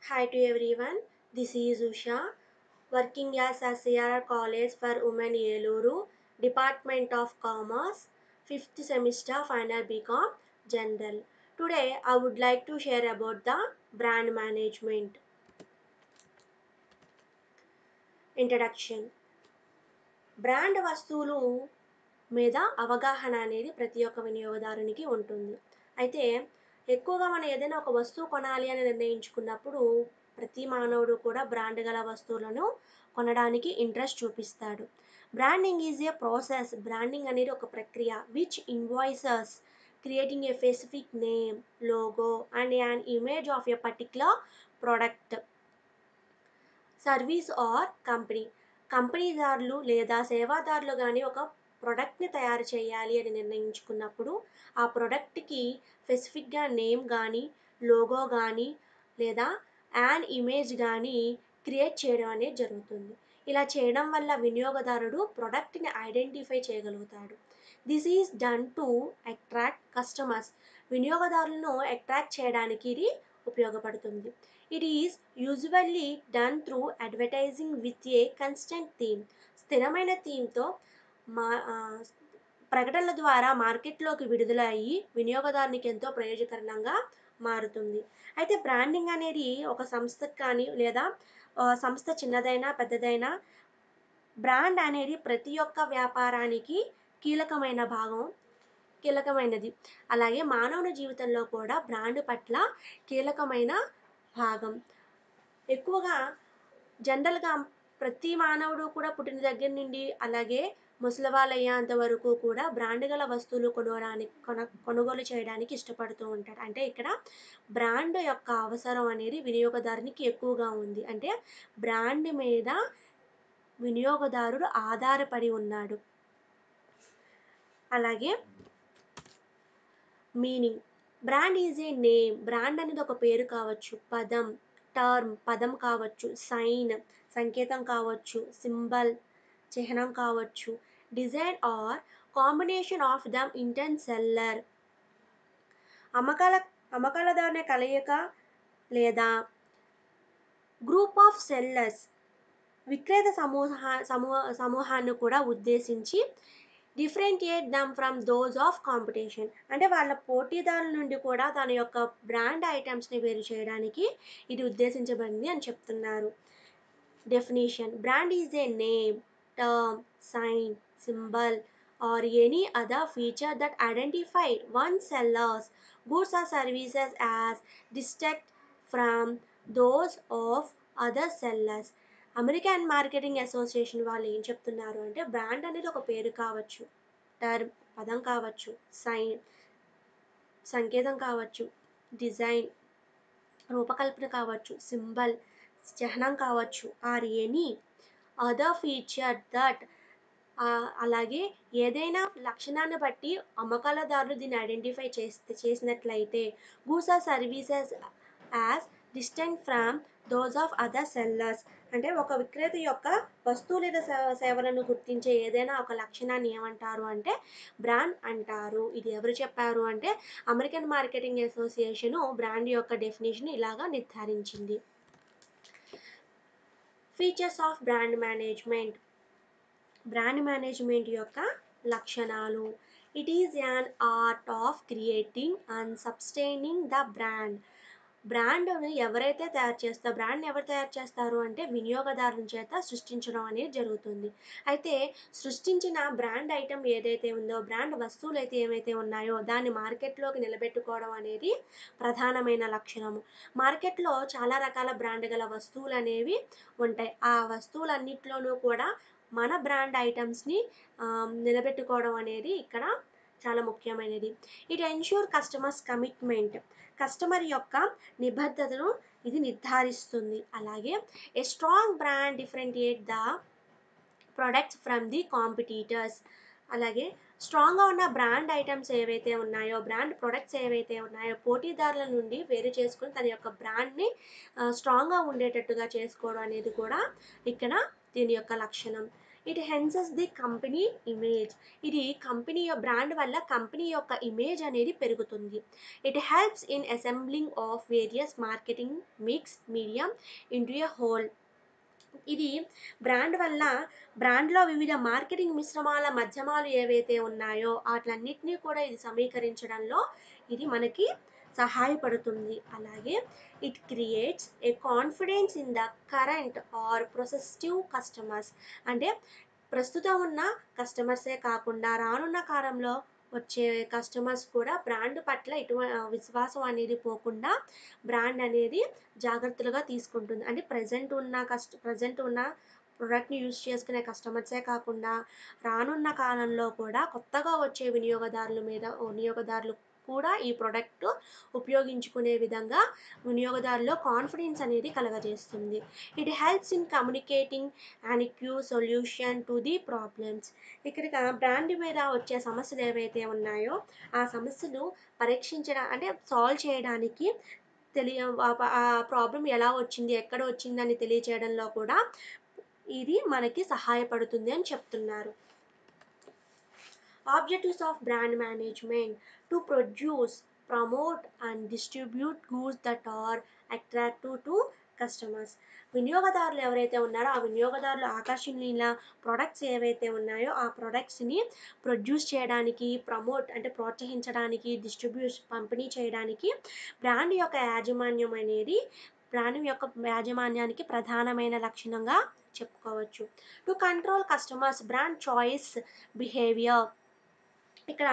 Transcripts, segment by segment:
Hi to everyone. This is Usha, working as a CRR College for Women Yeluru, Department of Commerce, 5th semester final BCom General. Today I would like to share about the brand management. Introduction brand వస్తువులు మీద అవగాహన అనేది ప్రతి ఒక్క వినియోగదారునికి ఉంటుంది అయితే ఎక్కువగా మనం ఏదైనా ఒక వస్తువు కొనాలి అని నిర్ణయించుకున్నప్పుడు ప్రతి మానవుడు కూడా బ్రాండ్ గల వస్తువులను కొనడానికి ఇంట్రెస్ట్ చూపిస్తాడు branding is a process branding అనేది ఒక ప్రక్రియ which involves creating a specific name logo and an image of a particular product service or company కంపెనీదారులు లేదా సేవాదారులు కానీ ఒక ప్రోడక్ట్ని తయారు చేయాలి అని నిర్ణయించుకున్నప్పుడు ఆ ప్రోడక్ట్కి స్పెసిఫిక్గా నేమ్ కానీ లోగో కానీ లేదా యాన్ ఇమేజ్ కానీ క్రియేట్ చేయడం అనేది జరుగుతుంది ఇలా చేయడం వల్ల వినియోగదారుడు ప్రోడక్ట్ని ఐడెంటిఫై చేయగలుగుతాడు this is done to attract customers వినియోగదారులను అట్రాక్ట్ చేయడానికి ఇది ఉపయోగపడుతుంది it is usually done through advertising with a consistent theme స్థిరమైన థీమ్తో మా ప్రకటనల ద్వారా మార్కెట్లోకి విడుదల అయ్యి వినియోగదారునికి ఎంతో ప్రయోజకరంగా మారుతుంది అయితే బ్రాండింగ్ అనేది ఒక సంస్థకు కానీ లేదా సంస్థ చిన్నదైనా పెద్దదైనా బ్రాండ్ అనేది ప్రతి ఒక్క వ్యాపారానికి కీలకమైన భాగం కీలకమైనది అలాగే మానవుని జీవితంలో కూడా బ్రాండ్ పట్ల కీలకమైన భాగం ఎక్కువగా జనరల్గా ప్రతి మానవుడు కూడా పుట్టిన దగ్గర నుండి అలాగే ముసలి వాళ్ళు అయ్యేంత వరకు కూడా బ్రాండ్ గల వస్తువులు కొనడానికి కొన కొనుగోలు చేయడానికి ఇష్టపడుతూ ఉంటాడు అంటే ఇక్కడ బ్రాండ్ యొక్క అవసరం అనేది వినియోగదారునికి ఎక్కువగా ఉంది అంటే బ్రాండ్ మీద వినియోగదారుడు ఆధారపడి ఉన్నాడు అలాగే meaning brand is a name brand అనేది ఒక పేరు కావచ్చు పదం టర్మ్ పదం కావచ్చు సైన్ సంకేతం కావచ్చు సింబల్ చిహ్నం కావచ్చు design or combination of them intended seller అమ్మకాల అమ్మకాలదారుని కలయిక లేదా గ్రూప్ ఆఫ్ సెల్లర్స్ విక్రేత సమూహ సమూహ సమూహాన్ని కూడా ఉద్దేశించి differentiate them from those of competition అంటే వాళ్ళ పోటీదారుల నుండి కూడా తన యొక్క బ్రాండ్ ఐటమ్స్ని వేరు చేయడానికి ఇది ఉద్దేశించబడింది అని చెప్తున్నారు definition brand is a name term sign symbol or any other feature that identify one seller's goods or services as distinct from those of other sellers American Marketing Association వాళ్ళు ఏం చెప్తున్నారు అంటే బ్రాండ్ అనేది ఒక పేరు కావచ్చు టర్మ్ పదం కావచ్చు సైన్ సంకేతం కావచ్చు డిజైన్ రూపకల్పన కావచ్చు సింబల్ చిహ్నం కావచ్చు or any other feature that అలాగే ఏదైనా లక్షణాన్ని బట్టి అమ్మకాలదారులు దీన్ని ఐడెంటిఫై చేస్తే చేసినట్లయితే goods or services as distinct from those of other sellers అంటే ఒక విక్రేత యొక్క వస్తువు లేదా సేవలను గుర్తించే ఏదైనా ఒక లక్షణాన్ని ఏమంటారు అంటే బ్రాండ్ అంటారు ఇది ఎవరు చెప్పారు అంటే అమెరికన్ మార్కెటింగ్ అసోసియేషను బ్రాండ్ యొక్క డెఫినేషన్ ఇలాగా నిర్ధారించింది features of brand management brand management యొక్క లక్షణాలు it is an art of creating and sustaining the brand బ్రాండ్ని ఎవరైతే తయారు చేస్తారో బ్రాండ్ని ఎవరు తయారు చేస్తారు అంటే వినియోగదారుల చేత సృష్టించడం అనేది జరుగుతుంది అయితే సృష్టించిన బ్రాండ్ ఐటమ్ ఏదైతే ఉందో బ్రాండ్ వస్తువులు అయితే ఏవైతే ఉన్నాయో దాన్ని మార్కెట్లోకి నిలబెట్టుకోవడం అనేది ప్రధానమైన లక్షణము మార్కెట్లో చాలా రకాల బ్రాండ్ గల వస్తువులు అనేవి ఉంటాయి ఆ వస్తువులన్నిట్లోనూ కూడా మన బ్రాండ్ ఐటమ్స్ని నిలబెట్టుకోవడం అనేది ఇక్కడ చాలా ముఖ్యమైనది it ensure customers commitment customer యొక్క నిబద్ధతను ఇది నిర్ధారిస్తుంది అలాగే a strong brand differentiate the products from the competitors అలాగే స్ట్రాంగ్గా ఉన్న బ్రాండ్ ఐటమ్స్ ఏవైతే ఉన్నాయో బ్రాండ్ ప్రొడక్ట్స్ ఏవైతే ఉన్నాయో పోటీదారుల నుండి వేరు చేసుకుని తన యొక్క బ్రాండ్ని స్ట్రాంగ్గా ఉండేటట్టుగా చేసుకోవడం అనేది కూడా ఇక్కడ దీని యొక్క లక్షణం it enhances the company image ఇది కంపెనీ బ్రాండ్ వల్ల కంపెనీ యొక్క ఇమేజ్ అనేది పెరుగుతుంది it helps in assembling of various marketing mix medium into a whole ఇది బ్రాండ్ వల్ల బ్రాండ్లో వివిధ మార్కెటింగ్ మిశ్రమాల మధ్యమాలు ఏవైతే ఉన్నాయో వాటిలన్నిటినీ కూడా ఇది సమీకరించడంలో ఇది మనకి సహాయపడుతుంది అలాగే it creates a confidence in the current or prospective customers అంటే ప్రస్తుతం ఉన్న కస్టమర్సే కాకుండా రానున్న కాలంలో వచ్చే కస్టమర్స్ కూడా బ్రాండ్ పట్ల ఎటువ విశ్వాసం అనేది పోకుండా బ్రాండ్ అనేది జాగ్రత్తలుగా తీసుకుంటుంది అంటే ప్రజెంట్ ఉన్న కస్ట్ ప్రజెంట్ ఉన్న ప్రోడక్ట్ని యూజ్ చేసుకునే కస్టమర్సే కాకుండా రానున్న కాలంలో కూడా కొత్తగా వచ్చే వినియోగదారుల మీద వినియోగదారులు కూడా ఈ ప్రోడక్ట్ ఉపయోగించుకునే విధంగా వినియోగదారులో కాన్ఫిడెన్స్ అనేది కలగజేస్తుంది it helps in communicating and cue solution to the problems ఇక్కడ బ్రాండ్ మీద వచ్చే సమస్యలు ఏవైతే ఉన్నాయో ఆ సమస్యలు పరీక్షించడం అంటే సాల్వ్ చేయడానికి తెలియ ఆ ప్రాబ్లం ఎలా వచ్చింది ఎక్కడ వచ్చిందని తెలియచేయడంలో కూడా ఇది మనకి సహాయపడుతుంది అని చెప్తున్నారు objectives of brand management to produce promote and distribute goods that are attractive to customers వినియోగదారులు ఎవరైతే ఉన్నారో ఆ వినియోగదారులు ఆకర్షణీయ ప్రొడక్ట్స్ ఏవైతే ఉన్నాయో ఆ ప్రొడక్ట్స్ని ప్రొడ్యూస్ చేయడానికి ప్రమోట్ అంటే ప్రోత్సహించడానికి డిస్ట్రిబ్యూషన్ పంపిణీ చేయడానికి బ్రాండ్ యొక్క యాజమాన్యం అనేది బ్రాండ్ యొక్క యాజమాన్యానికి ప్రధానమైన లక్షణంగా చెప్పుకోవచ్చు to control customers brand choice behaviour ఇక్కడ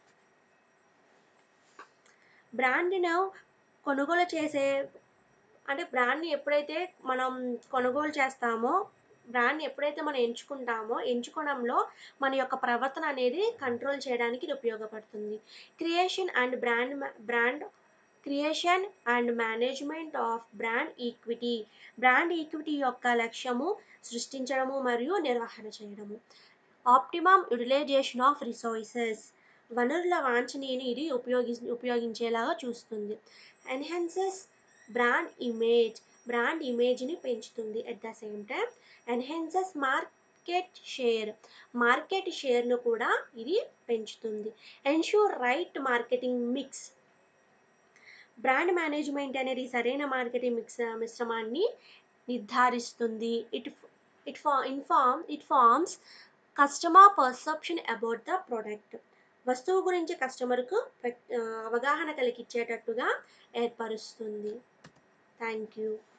బ్రాండ్ను కొనుగోలు చేసే అంటే బ్రాండ్ని ఎప్పుడైతే మనం కొనుగోలు చేస్తామో బ్రాండ్ ఎప్పుడైతే మనం ఎంచుకుంటామో ఎంచుకోవడంలో మన యొక్క ప్రవర్తన అనేది కంట్రోల్ చేయడానికి ఇది ఉపయోగపడుతుంది creation and brand brand creation and management of brand equity brand equity యొక్క లక్ష్యము సృష్టించడము మరియు నిర్వహణ చేయడము ఆప్టిమమ్ యూటిలైజేషన్ ఆఫ్ రిసోర్సెస్ వనరుల వాంఛనీయని ఇది ఉపయోగి ఉపయోగించేలాగా చూస్తుంది ఎన్హెన్సెస్ బ్రాండ్ ఇమేజ్ బ్రాండ్ ఇమేజ్ని పెంచుతుంది at the same time enhances market share market షేర్ను కూడా ఇది పెంచుతుంది ensure right marketing mix brand management అనేది సరైన మార్కెటింగ్ మిక్స్ మిశ్రమాన్ని నిర్ధారిస్తుంది ఇట్ ఇట్ ఫా inform it forms customer perception about the product వస్తువు గురించి కస్టమర్కు అవగాహన కలిగించేటట్టుగా ఏర్పరుస్తుంది థ్యాంక్ యూ